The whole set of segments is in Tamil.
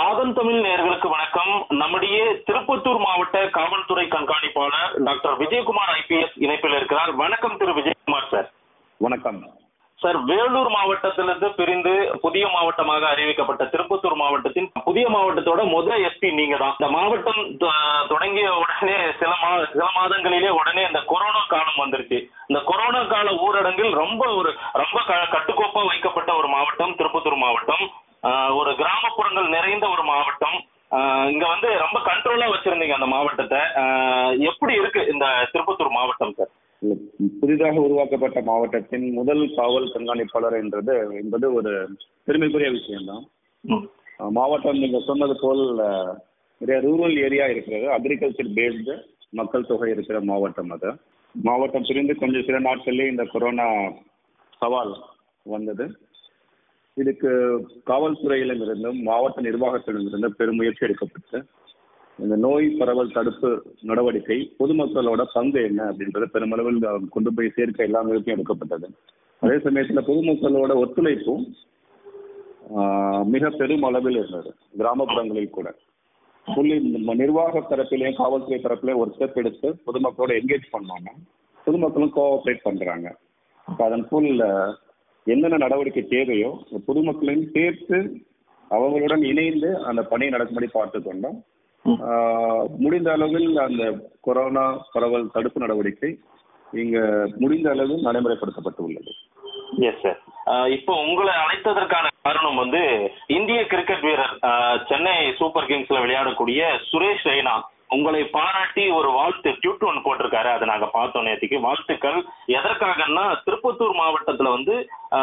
ஆதன் தமிழ் நேயர்களுக்கு வணக்கம் நம்முடைய திருப்பத்தூர் மாவட்ட காவல்துறை கண்காணிப்பாளர் டாக்டர் விஜயகுமார் ஐபிஎஸ் இணைப்பில் இருக்கிறார் வணக்கம் திரு விஜயகுமார் சார் வணக்கம் சார் வேலூர் மாவட்டத்திலிருந்து பிரிந்து புதிய மாவட்டமாக அறிவிக்கப்பட்ட திருப்பத்தூர் மாவட்டத்தின் புதிய மாவட்டத்தோட முதல் எஸ்பி நீங்க தான் இந்த மாவட்டம் தொ- தொடங்கிய உடனே சில மா சில மாதங்களிலே உடனே இந்த கொரோனா காலம் வந்துருச்சு இந்த கொரோனா கால ஊரடங்கில் ரொம்ப ஒரு ரொம்ப க- கட்டுக்கோப்பா வைக்கப்பட்ட ஒரு மாவட்டம் திருப்பத்தூர் மாவட்டம் ஆஹ் ஒரு கிராமப்புறங்கள் நிறைந்த ஒரு மாவட்டம் ஆஹ் இங்க வந்து ரொம்ப கண்ட்ரோலா வச்சிருந்தீங்க அந்த மாவட்டத்தை ஆஹ் எப்படி இருக்கு இந்த திருப்பத்தூர் மாவட்டம் சார் இல்ல, புதிதாக உருவாக்கப்பட்ட மாவட்டத்தின் முதல் காவல் கண்காணிப்பாளர் என்றது என்பது ஒரு பெருமைக்குரிய விஷயம்தான் அஹ் மாவட்டம் நீங்க சொன்னது போல் அஹ், நிறைய ரூரல் ஏரியா இருக்கிறது அக்ரிகல்ச்சர் பேஸ்டு மக்கள் தொகை இருக்கிற மாவட்டம் அது மாவட்டம் பிரிந்து கொஞ்சம் சில நாட்கள்லயே இந்த கொரோனா சவால் வந்தது இதுக்கு காவல்துறையிலிருந்தும் மாவட்ட நிர்வாகத்திடமிருந்தும் பெரும் முயற்சி எடுக்கப்பட்டு இந்த நோய் பரவல் தடுப்பு நடவடிக்கை பொதுமக்களோட பங்கு என்ன அப்படின்றத பெருமளவில் அஹ், கொண்டு போய் சேர்க்க எல்லா முயற்சியும் எடுக்கப்பட்டது அதே சமயத்துல பொதுமக்களோட ஒத்துழைப்பும் ஆஹ், மிக பெரும் அளவில் இருந்தது கிராமப்புறங்களில் கூட புள்ளி நம்ம நிர்வாக தரப்பிலையும் காவல்துறை தரப்பிலையும் ஒரு ஸ்டெப் எடுத்து பொதுமக்களோட என்கேஜ் பண்ணாங்க பொதுமக்களும் கோஆபரேட் பண்றாங்க அப்ப அதன் போல் அஹ், என்னென்ன நடவடிக்கை தேவையோ பொதுமக்களையும் சேர்த்து அவங்களுடன் இணைந்து அந்த பணியை நடக்கும்படி பார்த்து கொண்டோம் ஆஹ், முடிந்த அளவில் அந்த கொரோனா பரவல் தடுப்பு நடவடிக்கை இங்க முடிந்த அளவு நடைமுறைப்படுத்தப்பட்டு உள்ளது எஸ் சார் இப்போ உங்களை அழைத்ததற்கான காரணம் வந்து இந்திய கிரிக்கெட் வீரர் ஆஹ், சென்னை சூப்பர் கிங்ஸ்ல விளையாடக்கூடிய சுரேஷ் ரெய்னா உங்களை பாராட்டி ஒரு வாழ்த்து ட்யூட் ஒன்று போட்டிருக்காரு அதை நாங்க பார்த்தோம் நேற்றுக்கு வாழ்த்துக்கள் எதற்காகன்னா திருப்பத்தூர் மாவட்டத்துல வந்து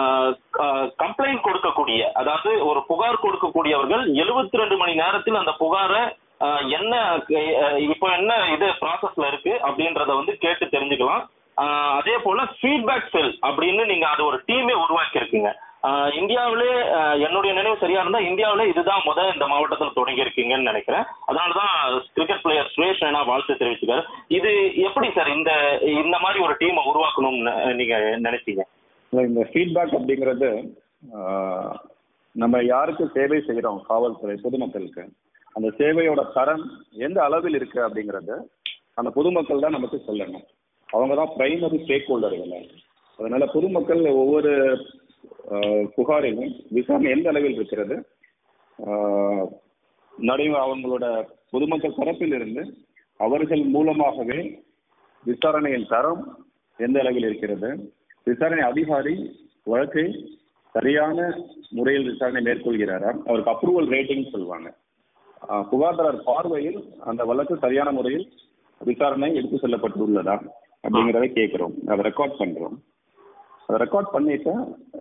கம்ப்ளைண்ட் கொடுக்கக்கூடிய அதாவது ஒரு புகார் கொடுக்கக்கூடியவர்கள் 72 ரெண்டு மணி நேரத்தில் அந்த புகாரை ஆஹ், என்ன அஹ், இப்போ என்ன இது ப்ராசஸ்ல இருக்கு அப்படின்றத வந்து கேட்டு தெரிஞ்சுக்கலாம் ஆஹ் அதே போல ஃபீட்பேக் செல் அப்படின்னு நீங்க அது ஒரு டீமே உருவாக்கி இருக்கீங்க இந்தியாவிலே ஆஹ் என்னுடைய நினைவு சரியா இருந்தா இந்தியாவிலே இதுதான் முத இந்த மாவட்டத்தில் தொடங்கி இருக்கீங்கன்னு நினைக்கிறேன் அதனாலதான் கிரிக்கெட் பிளேயர் சுரேஷ் ரெய்னா வாழ்த்து தெரிவிச்சுக்காரு இது எப்படி சார் இந்த இந்த மாதிரி ஒரு டீமை உருவாக்கணும்னு நீங்க நினைச்சீங்க இல்ல, இந்த ஃபீட்பேக் அப்படிங்கிறது ஆஹ், நம்ம யாருக்கு சேவை செய்கிறோம் காவல்துறை பொதுமக்களுக்கு அந்த சேவையோட தரம் எந்த அளவில் இருக்கு அப்படிங்கறது அந்த பொதுமக்கள் தான் நமக்கு சொல்லணும் அவங்க தான் பிரைமரி ஸ்டேக் ஹோல்டர்கள் அதனால பொதுமக்கள் ஒவ்வொரு ஆஹ், புகாரிலும் விசாரணை எந்த அளவில் இருக்கிறது ஆஹ், நடை அவங்களோட பொதுமக்கள் தரப்பில் இருந்து அவர்கள் மூலமாகவே விசாரணையின் தரம் எந்த அளவில் இருக்கிறது விசாரணை அதிகாரி வழக்கை சரியான முறையில் விசாரணை மேற்கொள்கிறாரா அவருக்கு அப்ரூவல் ரேட்டிங் சொல்லுவாங்க ஆஹ் புகார்தாரர் பார்வையில் அந்த வழக்கு சரியான முறையில் விசாரணை எடுத்து செல்லப்பட்டுள்ளதா அப்படிங்கிறத கேட்கிறோம் அதை ரெக்கார்ட் பண்றோம் அதை ரெக்கார்ட் பண்ணிட்டு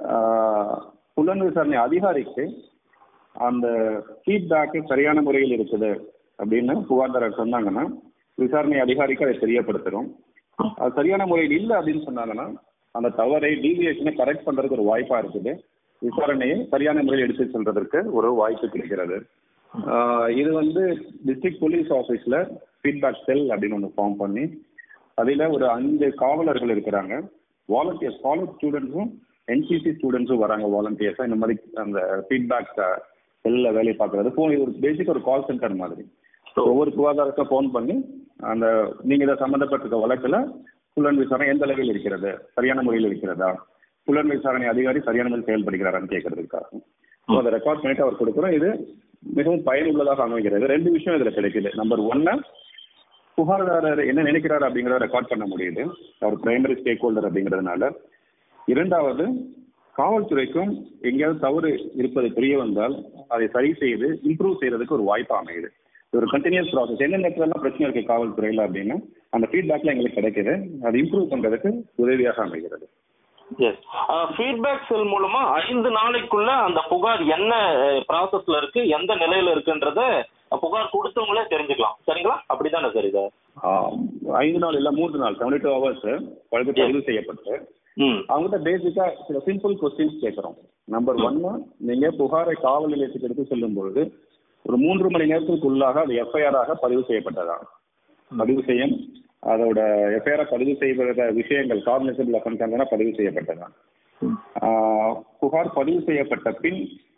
ஆஹ் புலன் விசாரணை அதிகாரிக்கு அந்த ஃபீட்பேக்கு சரியான முறையில் இருக்குது அப்படின்னு புகார்தாரர் சொன்னாங்கன்னா விசாரணை அதிகாரிக்கு அதை தெரியப்படுத்துறோம் அது சரியான முறையில் இல்லை அப்படின்னு சொன்னாங்கன்னா அந்த தவறை டீவியேஷனை கரெக்ட் பண்றதுக்கு ஒரு வாய்ப்பா இருக்குது விசாரணையை சரியான முறையில் எடுத்து செல்றதற்கு ஒரு வாய்ப்பு கிடைக்கிறது ஆஹ் இது வந்து டிஸ்ட்ரிக்ட் போலீஸ் ஆஃபீஸ்ல ஃபீட்பேக் செல் அப்படின்னு ஒன்று ஃபார்ம் பண்ணி அதில் ஒரு அஞ்சு காவலர்கள் இருக்கிறாங்க வாலண்டியர்ஸ் காலேஜ் ஸ்டூடெண்ட்ஸும் என்சிசி ஸ்டூடெண்ட்ஸும் வராங்க வாலண்டியர்ஸாக இந்த மாதிரி அந்த ஃபீட்பேக் செல்லில் வேலை பார்க்குறது ஃபோன் இது ஒரு பேசிக் ஒரு கால் சென்டர் மாதிரி ஒவ்வொரு சுகாதாரத்தை ஃபோன் பண்ணி அந்த நீங்க இதை சம்மந்தப்பட்டிருக்க வழக்குல புலன் விசாரணை எந்த அளவில் இருக்கிறது சரியான முறையில் இருக்கிறதா புலன் விசாரணை அதிகாரி சரியான முறையில் செயல்படுகிறாரான்னு கேட்கறதுக்காக ஸோ அதை ரெக்கார்ட் பண்ணிட்டு அவர் கொடுக்குறோம் இது மிகவும் பயனுள்ளதாக அமைகிறது ரெண்டு விஷயம் இதுல கிடைக்குது நம்பர் ஒன்னு புகார்தாரர் என்ன நினைக்கிறாரு அப்படிங்கிறத ரெக்கார்ட் பண்ண முடியுது அவர் பிரைமரி ஸ்டேக் ஹோல்டர் அப்படிங்கிறதுனால இரண்டாவது காவல்துறைக்கும் எங்கேயாவது தவறு இருப்பது தெரிய வந்தால் அதை சரி செய்து இம்ப்ரூவ் செய்யறதுக்கு ஒரு வாய்ப்பு அமையுது இது ஒரு கண்டினியூஸ் ப்ராசஸ் என்ன நேரத்துலலாம் பிரச்சனை இருக்கு காவல்துறையில அப்படின்னு அந்த ஃபீட்பேக்ல எங்களுக்கு கிடைக்குது அது இம்ப்ரூவ் பண்றதுக்கு உதவியாக அமைகிறது எஸ் ஃபீட்பேக் செல் மூலமா ஐந்து நாளைக்குள்ள அந்த புகார் என்ன ப்ராசஸ்ல இருக்கு எந்த நிலையில இருக்குன்றத புகார் கொடுத்தவங்களே தெரிஞ்சுக்கலாம் சரிங்களா அப்படிதானே சார் இது ஆஹ் ஐந்து நாள் இல்ல மூன்று நாள் செவன்டி டூ ஹவர்ஸ் வழக்கு பதிவு செய்யப்பட்டு ம் அவங்ககிட்ட பேசிக்கா சில சிம்பிள் கொஸ்டின்ஸ் கேட்கிறோம் நம்பர் ஒன்னு நீங்க புகாரை காவல் நிலையத்துக்கு எடுத்து செல்லும் பொழுது ஒரு மூன்று மணி நேரத்திற்குள்ளாக அது எஃப்ஐஆர் ஆக பதிவு செய்யப்பட்டதா பதிவு செய்யும் அதோட எஃப்ஐஆர் பதிவு செய்வத விஷயங்கள் கார்னிசபிள் அஃபென்ஸ் பதிவு செய்யப்பட்டதா ஆஹ் புகார் பதிவு செய்யப்பட்ட பின்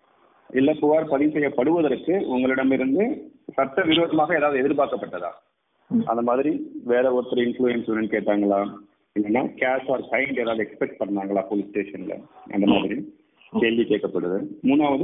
இல்ல புகார் பதிவு செய்யப்படுவதற்கு உங்களிடமிருந்து சட்ட விரோதமாக ஏதாவது எதிர்பார்க்கப்பட்டதா அந்த மாதிரி வேற ஒருத்தர் இன்ஃபுளுயன்ஸ் வேணும்னு கேட்டாங்களா இல்லைன்னா கேஷ் ஆர் ஃபைன் ஏதாவது எக்ஸ்பெக்ட் பண்ணாங்களா போலீஸ் ஸ்டேஷன்ல அந்த மாதிரி கேள்வி கேட்கப்படுது மூணாவது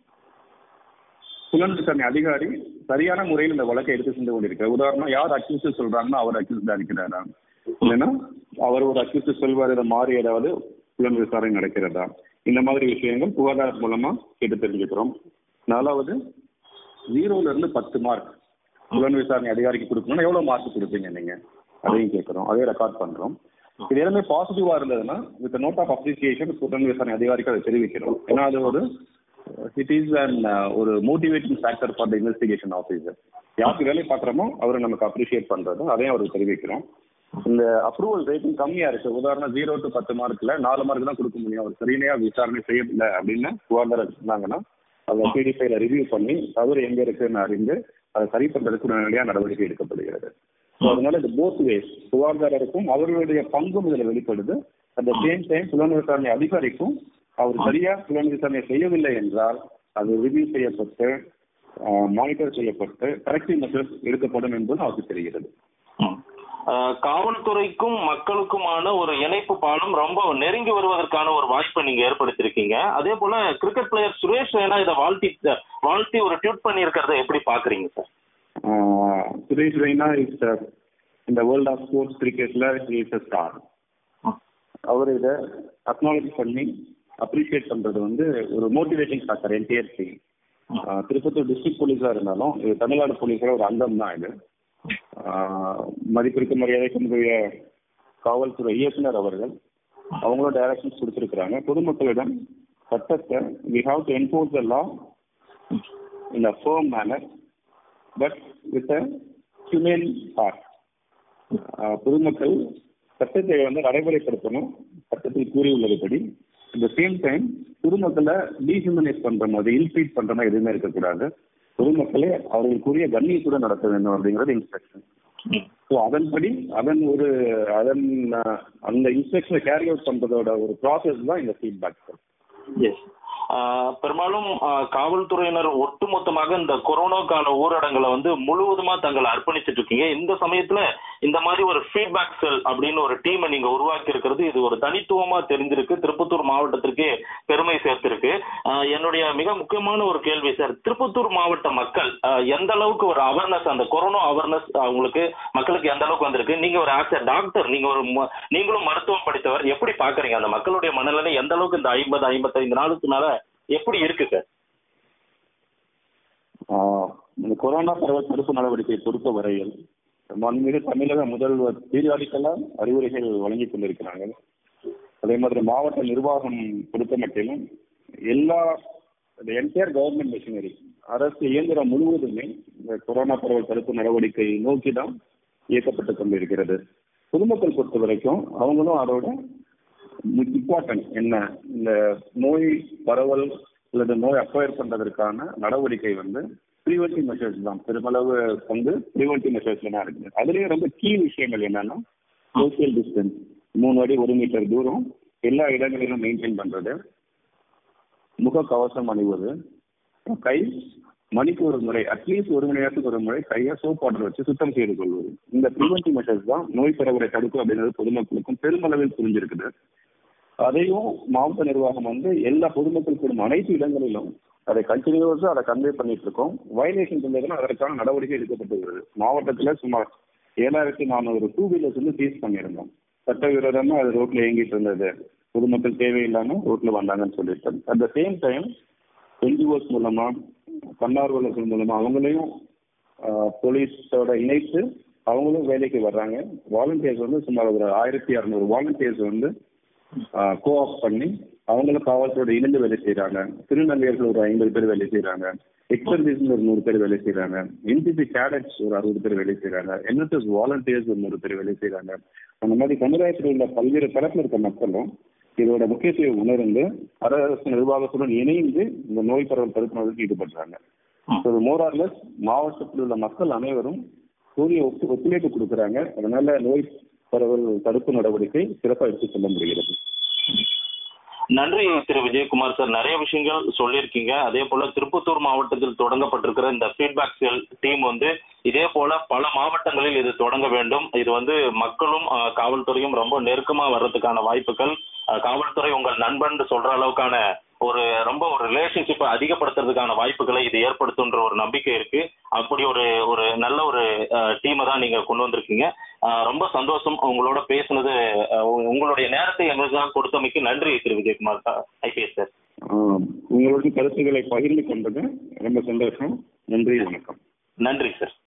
புலன் விசாரணை அதிகாரி சரியான முறையில் இந்த வழக்கை எடுத்து சென்று கொண்டிருக்கிறார் உதாரணம் யார் அக்யூஸ் சொல்றாங்கன்னா அவர் அக்யூஸ்டா இருக்கிறாரா இல்லைன்னா அவர் ஒரு அக்யூஸ் சொல்வார் இதை மாறி ஏதாவது புலன் விசாரணை நடக்கிறதா இந்த மாதிரி விஷயங்கள் புகார் மூலமா கேட்டு தெரிஞ்சுக்கிறோம் நாலாவது ஜீரோல இருந்து பத்து மார்க் புலன் விசாரணை அதிகாரிக்கு கொடுக்கணும்னா எவ்வளவு மார்க் கொடுப்பீங்க நீங்க அதையும் கேட்கிறோம் அதையும் ரெக்கார்ட் பண்றோம் இது எல்லாமே பாசிட்டிவா இருந்ததுன்னா வித் நோட் ஆஃப் அப்ரிசியேஷன் புலன் விசாரணை அதிகாரிக்கு அதை தெரிவிக்கிறோம் ஏன்னா அது ஒரு இட் இஸ் அண்ட் ஒரு motivating factor for the investigation officer யாருக்கு வேலை பார்க்குறோமோ அவரை நமக்கு அப்ரிஷியேட் பண்றது அதையும் அவருக்கு தெரிவிக்கிறோம் இந்த அப்ரூவல் ரேட்டிங் கம்மியா இருக்கு உதாரணம் ஜீரோ டு பத்து மார்க்ல நாலு மார்க் தான் கொடுக்க முடியும் அவர் சரியா விசாரணை செய்யவில்லை அப்படின்னு புகார்தாரர் இருந்தாங்கன்னா அதை பிடிஃபைல ரிவ்யூ பண்ணி தவறு எங்க இருக்குன்னு அறிந்து அதை சரி பண்றதுக்கு உடனடியாக நடவடிக்கை எடுக்கப்படுகிறது ஸோ அதனால இது போத் வேஸ் புகார்தாரருக்கும் அவர்களுடைய பங்கும் இதுல வெளிப்படுது அட் த சேம் டைம் புலன் விசாரணை அதிகாரிக்கும் அவர் சரியா புலன் விசாரணை செய்யவில்லை என்றால் அது ரிவ்யூ செய்யப்பட்டு மானிட்டர் செய்யப்பட்டு கரெக்டிவ் மெஷர்ஸ் எடுக்கப்படும் என்பது அவருக்கு தெரிகிறது ம். ஆஹ் காவல்துறைக்கும் மக்களுக்குமான ஒரு இணைப்பு பாலம் ரொம்ப நெருங்கி வருவதற்கான ஒரு வாய்ப்பை நீங்க ஏற்படுத்தியிருக்கீங்க அதே போல கிரிக்கெட் பிளேயர் சுரேஷ் ரெய்னா இதை வாழ்த்தி வாழ்த்தி ஒரு ட்வீட் பண்ணியிருக்கிறத எப்படி பாக்குறீங்க சார் சுரேஷ் ரெய்னா இஸ் இந்த வேர்ல்ட் ஆஃப் ஸ்போர்ட்ஸ் கிரிக்கெட்ல இஸ் அ ஸ்டார் அவர் இதை அக்னாலேஜ் பண்ணி அப்ரிஷியேட் பண்றது வந்து ஒரு motivating factor entire team Tirupattur district போலீஸா இருந்தாலும் இது தமிழ்நாடு போலீஸோட ஒரு அங்கம் தான் இது ஆஹ் மதிப்பிற்கு மரியாதைக்குரிய காவல்துறை இயக்குனர் அவர்கள் அவங்களோட டைரக்ஷன்ஸ் கொடுத்திருக்கிறாங்க பொதுமக்களிடம் சட்டத்தை we have to enforce the law in a firm manner but with a human heart பொதுமக்கள் சட்டத்தை வந்து நடைமுறைப்படுத்தணும் சட்டத்தில் கூறியுள்ளதுபடி அட் த சேம் டைம் பொதுமக்களை டீஹியூமனைஸ் பண்ற மாதிரி இன்ஃபீட் பண்ற மாதிரி எதுவுமே இருக்கக்கூடாது பொதுமக்களே அவர்களுக்குரிய கண்ணியத்துடன் நடத்த வேண்டும் அப்படிங்கிறது இன்ஸ்ட்ரக்ஷன் ஸோ அதன்படி அதன் ஒரு அதன் அஹ், அந்த இன்ஸ்ட்ரக்ஷனை கேரி அவுட் பண்றதோட ஒரு ப்ராசஸ் தான் இந்த ஃபீட்பேக் எஸ் பெரும்பாலும் ஆஹ் காவல்துறையினர் ஒட்டுமொத்தமாக இந்த கொரோனா கால ஊரடங்குல வந்து முழுவதுமா தங்களை அர்ப்பணிச்சிட்டு இருக்கீங்க இந்த சமயத்துல இந்த மாதிரி ஒரு ஃபீட்பேக் செல் அப்படின்னு ஒரு டீமை நீங்க உருவாக்கி இருக்கிறது இது ஒரு தனித்துவமா தெரிஞ்சிருக்கு திருப்பத்தூர் மாவட்டத்திற்கே பெருமை சேர்த்திருக்கு ஆஹ் என்னுடைய மிக முக்கியமான ஒரு கேள்வி சார் திருப்பத்தூர் மாவட்ட மக்கள் ஆஹ் எந்த அளவுக்கு ஒரு அவேர்னஸ் அந்த கொரோனா அவேர்னஸ் அவங்களுக்கு மக்களுக்கு எந்த அளவுக்கு வந்திருக்கு நீங்க ஒரு ஆஸ் டாக்டர் நீங்க ஒரு ம- நீங்களும் மருத்துவம் படித்தவர் எப்படி பாக்குறீங்க அந்த மக்களுடைய மனநிலை எந்த அளவுக்கு இந்த ஐம்பது ஐம்பத்தைந்து நாளுக்கு மேல எப்படி இருக்கு சார் ஆஹ் இந்த கொரோனா பரவல் தடுப்பு நடவடிக்கை பொறுத்த வரையில் மாண்புமிகு தமிழக முதல்வர் பீரியாடிக்கலா அறிவுரைகள் வழங்கி கொண்டிருக்கிறாங்க அதே மாதிரி மாவட்ட நிர்வாகம் பொறுத்த மட்டிலும் எல்லா என்டையர் கவர்மெண்ட் மிஷினரி அரசு இயந்திரம் முழுவதுமே இந்த கொரோனா பரவல் தடுப்பு நடவடிக்கை நோக்கி தான் இயக்கப்பட்டு கொண்டிருக்கிறது பொதுமக்கள் பொறுத்த வரைக்கும் அவங்களும் அதோட இம்பார்ட்டன்ட் என்ன இந்த நோய் பரவல் அல்லது நோய் அக்வயர் பண்றதற்கான நடவடிக்கை வந்து ப்ரிவென்டிவ் மெஷர்ஸ் தான் பெருமளவு வந்து ப்ரிவென்டிவ் மெஷர்ஸ்ல தான் இருக்குது அதுலயும் ரொம்ப கீ விஷயங்கள் என்னன்னா சோசியல் டிஸ்டன்ஸ் மூணு அடி ஒரு மீட்டர் தூரம் எல்லா இடங்களிலும் மெயின்டைன் பண்றது முக கவசம் அணிவது கை மணிக்கு ஒரு முறை அட்லீஸ்ட் ஒரு மணி நேரத்துக்கு ஒரு முறை கையை சோப் வாட்டர் வச்சு சுத்தம் செய்து கொள்வது இந்த ப்ரிவென்டிவ் மெஷர்ஸ் தான் நோய் பரவலை தடுக்கும் அப்படின்றது பொதுமக்களுக்கும் பெருமளவில் புரிஞ்சிருக்குது அதையும் மாவட்ட நிர்வாகம் வந்து எல்லா பொதுமக்கள் கூடும் அனைத்து இடங்களிலும் அதை கண்டினியூஸா அதை கன்வே பண்ணிட்டு இருக்கோம் வயலேஷன் இருந்ததுன்னா அதற்கான நடவடிக்கை எடுக்கப்பட்டு வருது மாவட்டத்துல சுமார் ஏழாயிரத்தி நானூறு டூ வீலர்ஸ் வந்து சீஸ் பண்ணியிருந்தோம் சட்டவிரோதமா அது ரோட்ல இயங்கிட்டு இருந்தது பொதுமக்கள் தேவையில்லாம ரோட்ல வந்தாங்கன்னு சொல்லிட்டு at the same time NGOs மூலமா தன்னார்வலர்கள் மூலமா அவங்களையும் போலீஸோட இணைத்து அவங்களும் வேலைக்கு வர்றாங்க வாலண்டியர்ஸ் வந்து சுமார் ஒரு ஆயிரத்தி அறுநூறு வாலண்டியர்ஸ் வந்து கோஆப் பண்ணி அவங்களும் காவல்துறையோட இணைந்து வேலை செய்யறாங்க திருநங்கையர்கள் ஒரு ஐம்பது பேர் வேலை செய்யறாங்க எக்ஸர்வீஸ் ஒரு நூறு பேர் வேலை செய்யறாங்க என்சிசி கேடட்ஸ் ஒரு அறுபது பேர் வேலை செய்யறாங்க என்எஸ்எஸ் வாலண்டியர்ஸ் ஒரு நூறு பேர் வேலை செய்யறாங்க அந்த மாதிரி சமுதாயத்தில் உள்ள பல்வேறு தரப்பில் இருக்க மக்களும் இதோட முக்கியத்துவம் உணர்ந்து அரசு நிர்வாகத்துடன் இணைந்து இந்த நோய் பரவல் தடுப்பு நடவடிக்கை ஈடுபடுறாங்க மோரார்லஸ் மாவட்டத்தில் உள்ள மக்கள் அனைவரும் கூறிய ஒத்து ஒத்துழைப்பு கொடுக்குறாங்க அதனால நோய் பரவல் தடுப்பு நடவடிக்கை சிறப்பாக எடுத்துச் செல்ல முடிகிறது நன்றி திரு விஜயகுமார் சார் நிறைய விஷயங்கள் சொல்லியிருக்கீங்க அதே போல திருப்பத்தூர் மாவட்டத்தில் தொடங்கப்பட்டிருக்கிற இந்த ஃபீட்பேக் செல் டீம் வந்து இதே போல பல மாவட்டங்களில் இது தொடங்க வேண்டும் இது வந்து மக்களும் அஹ், காவல்துறையும் ரொம்ப நெருக்கமா வர்றதுக்கான வாய்ப்புகள் அஹ், காவல்துறை உங்கள் நண்பன் சொல்ற அளவுக்கான ஒரு ரொம்ப ஒரு ரிலேஷன்ஷிப்பை அதிகப்படுத்துறதுக்கான வாய்ப்புகளை இது ஏற்படுத்துன்ற ஒரு நம்பிக்கை இருக்கு அப்படி ஒரு ஒரு நல்ல ஒரு டீமை தான் நீங்க கொண்டு வந்திருக்கீங்க அஹ், ரொம்ப சந்தோஷம் உங்களோட பேசுனது அஹ், உ- உங்களுடைய நேரத்தை எங்களுக்காக கொடுத்தமைக்கு நன்றி திரு விஜயகுமார் ஐபிஎஸ் சார் ஆஹ் உங்களுடைய கருத்துக்களை பகிர்ந்து கொண்டது ரொம்ப சந்தோஷம் நன்றி வணக்கம் நன்றி சார்